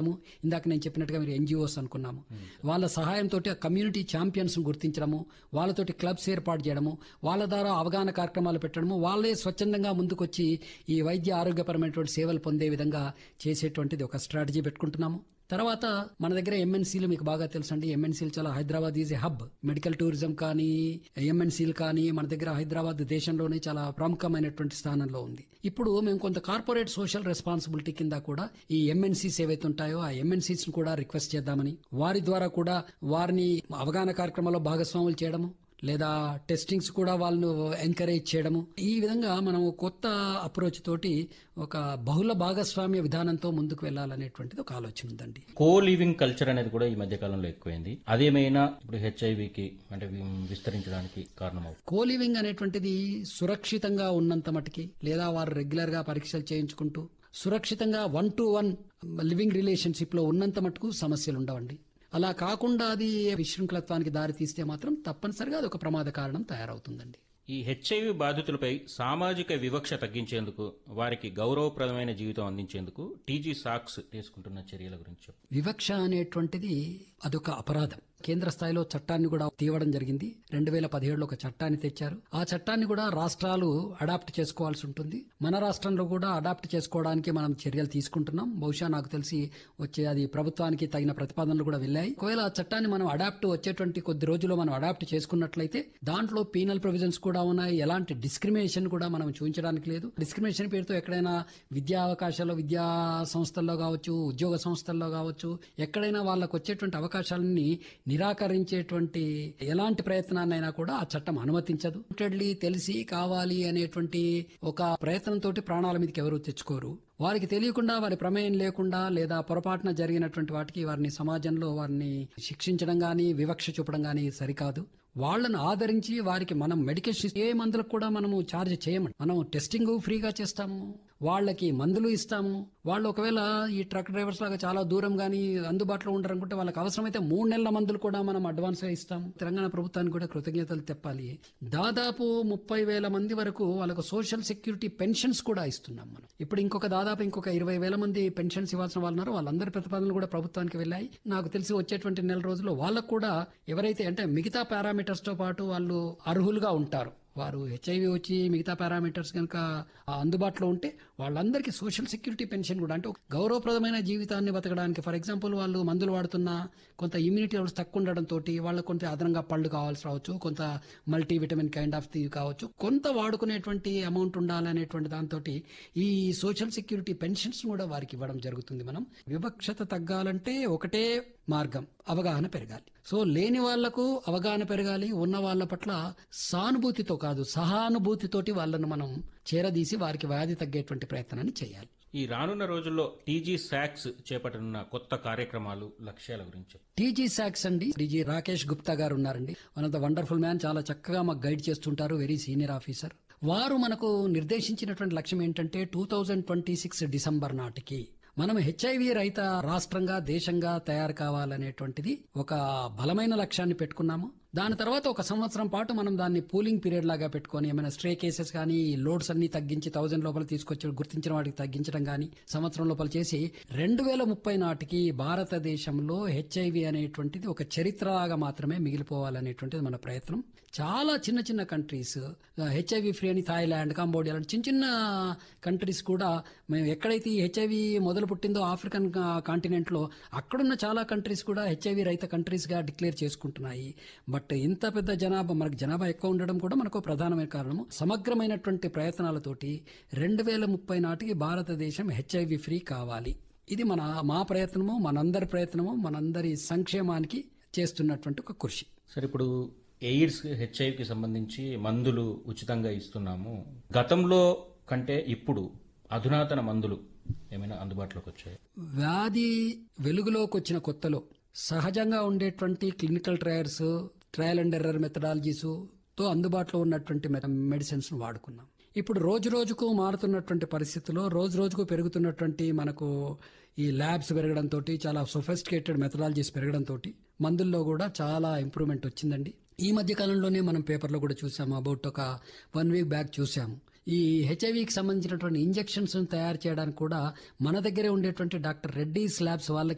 చేయడము ఇందాక నేను చెప్పినట్టుగా మీరు ఎన్జిఓస్ అనుకున్నాము వాళ్ళ సహాయంతో కమ్యూనిటీ ఛాంపియన్స్ గుర్తించడము వాళ్ళతోటి క్లబ్స్ ఏర్పాటు చేయడము వాళ్ళ ద్వారా అవగాహన కార్యక్రమాలు పెట్టడము వాళ్ళే స్వచ్ఛందంగా ముందుకొచ్చి ఈ వైద్య ఆరోగ్యపరమైనటువంటి సేవలు పొందే విధంగా చేసేటువంటిది ఒక స్ట్రాటజీ పెట్టుకుంటున్నాము తర్వాత మన దగ్గర ఎంఎన్సీలు మీకు బాగా తెలుసండి ఎంఎన్సీలు చాలా Hyderabad is a hub medical tourism కానీ ఎంఎన్సీలు కానీ మన దగ్గర హైదరాబాద్ దేశంలోనే చాలా ప్రముఖమైనటువంటి స్థానంలో ఉంది ఇప్పుడు మేము కొంత కార్పొరేట్ సోషల్ రెస్పాన్సిబిలిటీ కింద కూడా ఈ ఎంఎన్సీస్ ఏవైతే ఉంటాయో ఆ ఎంఎన్సీస్ కూడా రిక్వెస్ట్ చేద్దామని వారి ద్వారా కూడా వారిని అవగాహన కార్యక్రమాల్లో భాగస్వాములు చేయడము లేదా టెస్టింగ్స్ కూడా వాళ్ళను ఎంకరేజ్ చేయడము ఈ విధంగా మనం కొత్త అప్రోచ్ తోటి ఒక బహుళ భాగస్వామ్య విధానంతో ముందుకు వెళ్ళాలనేటువంటిది ఒక ఆలోచన ఉందండి కో లివింగ్ కల్చర్ అనేది కూడా ఈ మధ్య కాలంలో ఎక్కువైంది అదేమైనా ఇప్పుడు హెచ్ఐవికి అంటే వి- విస్తరించడానికి కారణమవుతుంది కోలివింగ్ అనేటువంటిది సురక్షితంగా ఉన్నంత మటుకి లేదా వారు రెగ్యులర్ గా పరీక్షలు చేయించుకుంటూ సురక్షితంగా one to one living relationship లో ఉన్నంత మటుకు సమస్యలు ఉండవండి అలా కాకుండా అది విశృంఖలత్వానికి దారి తీస్తే మాత్రం తప్పనిసరిగా అది ఒక ప్రమాద కారణం తయారవుతుందండి ఈ హెచ్ఐవి బాధితులపై సామాజిక వివక్ష తగ్గించేందుకు వారికి గౌరవప్రదమైన జీవితం అందించేందుకు టీజీ సాక్స్ తీసుకుంటున్న చర్యల గురించి చెప్పు. వివక్ష అనేటువంటిది అదొక అపరాధం కేంద్ర స్థాయిలో చట్టాన్ని కూడా తీవడం జరిగింది రెండు వేల పదిహేడులో ఒక చట్టాన్ని తెచ్చారు ఆ చట్టాన్ని కూడా రాష్ట్రాలు అడాప్ట్ చేసుకోవాల్సి ఉంటుంది మన రాష్ట్రంలో కూడా అడాప్ట్ చేసుకోవడానికి మనం చర్యలు తీసుకుంటున్నాం బహుశా నాకు తెలిసి వచ్చే అది ప్రభుత్వానికి తగిన ప్రతిపాదనలు కూడా వెళ్ళాయి ఒకవేళ ఆ చట్టాన్ని మనం అడాప్ట్ వచ్చేటువంటి కొద్ది రోజుల్లో మనం అడాప్ట్ చేసుకున్నట్లయితే దాంట్లో పీనల్ ప్రొవిజన్స్ కూడా ఉన్నాయి ఎలాంటి డిస్క్రిమినేషన్ కూడా మనం చూపించడానికి లేదు డిస్క్రిమినేషన్ పేరుతో ఎక్కడైనా విద్యా అవకాశాలు విద్యా సంస్థల్లో కావచ్చు ఉద్యోగ సంస్థల్లో కావచ్చు ఎక్కడైనా వాళ్ళకు వచ్చేటువంటి అవకాశాలని నిరాకరించేటువంటి ఎలాంటి ప్రయత్నాన్నైనా కూడా ఆ చట్టం అనుమతించదు Repeatedly తెలిసి కావాలి అనేటువంటి ఒక ప్రయత్నంతో ప్రాణాల మీదకి ఎవరు తెచ్చుకోరు వారికి తెలియకుండా వారి ప్రమేయం లేకుండా లేదా పొరపాటున జరిగినటువంటి వాటికి వారిని సమాజంలో వారిని శిక్షించడం గాని వివక్ష చూపడం గాని సరికాదు వాళ్ళను ఆదరించి వారికి మనం మెడికేషన్ ఏ మందులకు కూడా మనము ఛార్జ్ చేయమండి మనం టెస్టింగ్ ఫ్రీగా చేస్తాము వాళ్ళకి మందులు ఇస్తాము వాళ్ళు ఒకవేళ ఈ ట్రక్ డ్రైవర్స్ లాగా చాలా దూరం గానీ అందుబాటులో ఉండరనుకుంటే వాళ్ళకి అవసరమైతే మూడు నెలల మందులు కూడా మనం అడ్వాన్స్ గా ఇస్తాము తెలంగాణ ప్రభుత్వానికి కూడా కృతజ్ఞతలు తెప్పాలి దాదాపు ముప్పై వేల మంది వరకు వాళ్ళకు సోషల్ సెక్యూరిటీ పెన్షన్స్ కూడా ఇస్తున్నాం మనం ఇప్పుడు ఇంకొక దాదాపు ఇంకొక ఇరవై వేల మంది పెన్షన్స్ ఇవ్వాల్సిన వాళ్ళు ఉన్నారు వాళ్ళందరి ప్రతిపాదనలు కూడా ప్రభుత్వానికి వెళ్ళాయి నాకు తెలిసి వచ్చేటువంటి నెల రోజుల్లో వాళ్ళకు కూడా ఎవరైతే అంటే మిగతా పారామీటర్స్ తో పాటు వాళ్ళు అర్హులుగా ఉంటారు వారు హెచ్ఐవి వచ్చి మిగతా పారామీటర్స్ కనుక అందుబాటులో ఉంటే వాళ్ళందరికీ సోషల్ సెక్యూరిటీ పెన్షన్ కూడా అంటే ఒక గౌరవప్రదమైన జీవితాన్ని బతకడానికి ఫర్ ఎగ్జాంపుల్ వాళ్ళు మందులు వాడుతున్నా కొంత ఇమ్యూనిటీ లెవెల్స్ తక్కువ ఉండడం తోటి వాళ్ళకు కొంత అదనంగా పళ్ళు కావాల్సి రావచ్చు కొంత multi vitamin kind of the కావచ్చు కొంత వాడుకునేటువంటి అమౌంట్ ఉండాలనేటువంటి దాంతో ఈ సోషల్ సెక్యూరిటీ పెన్షన్స్ కూడా వారికి ఇవ్వడం జరుగుతుంది మనం వివక్షత తగ్గాలంటే ఒకటే మార్గం అవగాహన పెరగాలి సో లేని వాళ్లకు అవగాహన పెరగాలి ఉన్న వాళ్ళ పట్ల సానుభూతితో కాదు సహానుభూతితోటి వాళ్ళను మనం చేరదీసి వారికి వ్యాధి తగ్గేటువంటి ప్రయత్నాన్ని చేయాలి ఈ రానున్న రోజుల్లో టీజీ సాక్స్ చేపట్టనున్న కొత్త కార్యక్రమాలు లక్ష్యాల గురించి చెప్పు. టీజీ సాక్స్ అండి డీజీ రాకేష్ గుప్తా గారు ఉన్నారండి one of the wonderful man చాలా చక్కగా మాకు గైడ్ చేస్తుంటారు వెరీ సీనియర్ ఆఫీసర్ వారు మనకు నిర్దేశించినటువంటి లక్ష్యం ఏంటంటే two thousand twenty six December నాటికి మనం హెచ్ఐవి రహిత రాష్ట్రంగా దేశంగా తయారు కావాలనేటువంటిది ఒక బలమైన లక్ష్యాన్ని పెట్టుకున్నాము దాని తర్వాత ఒక సంవత్సరం పాటు మనం దాన్ని పూలింగ్ పీరియడ్ లాగా పెట్టుకొని ఏమైనా స్ట్రే కేసెస్ కానీ లోడ్స్ అన్ని తగ్గించి థౌజండ్ లోపల తీసుకొచ్చి గుర్తించిన వాటికి తగ్గించడం కానీ సంవత్సరం లోపల చేసి రెండు వేల ముప్పై నాటికి భారతదేశంలో హెచ్ఐవి అనేటువంటిది ఒక చరిత్రలాగా మాత్రమే మిగిలిపోవాలనేటువంటిది మన ప్రయత్నం చాలా చిన్న చిన్న కంట్రీస్ హెచ్ఐవి ఫ్రీ అని థాయిలాండ్ కంబోడియా లాంటి చిన్న చిన్న కంట్రీస్ కూడా మేము ఎక్కడైతే ఈ హెచ్ఐవి మొదలు పుట్టిందో ఆఫ్రికన్ కాంటినెంట్ లో అక్కడున్న చాలా కంట్రీస్ కూడా హెచ్ఐవి రహిత కంట్రీస్ గా డిక్లేర్ చేసుకుంటున్నాయి బట్ ఇంత పెద్ద జనాభా మనకు జనాభా ఎక్కువ ఉండడం కూడా మనకు ప్రధానమైన కారణము సమగ్రమైనటువంటి ప్రయత్నాలతోటి రెండు వేల ముప్పై నాటికి భారతదేశం హెచ్ఐవి ఫ్రీ కావాలి ఇది మన మా ప్రయత్నము మనందరి ప్రయత్నము మనందరి సంక్షేమానికి చేస్తున్నటువంటి ఒక కృషి సరే ఇప్పుడు ఎయిడ్స్ హెచ్ఐవికి సంబంధించి మందులు ఉచితంగా ఇస్తున్నాము గతంలో కంటే ఇప్పుడు అధునాతన మందులు ఏమైనా అందుబాటులోకి వచ్చాయి వ్యాధి వెలుగులోకి వచ్చిన కొత్తలో సహజంగా ఉండేటువంటి clinical trials trial and error methodologies తో అందుబాటులో ఉన్నటువంటి మెడిసిన్స్ వాడుకున్నాం ఇప్పుడు రోజు రోజుకు మారుతున్నటువంటి పరిస్థితుల్లో రోజు రోజుకు పెరుగుతున్నటువంటి మనకు ఈ ల్యాబ్స్ పెరగడంతో చాలా సొఫిస్టికేటెడ్ మెథడాలజీస్ పెరగడంతో మందుల్లో కూడా చాలా ఇంప్రూవ్మెంట్ వచ్చిందండి ఈ మధ్య కాలంలోనే మనం పేపర్లో కూడా చూసాము అబౌట్ ఒక వన్ వీక్ బ్యాక్ చూసాము ఈ హెచ్ఐవికి సంబంధించినటువంటి ఇంజెక్షన్స్ తయారు చేయడానికి కూడా మన దగ్గరే ఉండేటువంటి డాక్టర్ రెడ్డీస్ ల్యాబ్స్ వాళ్ళకి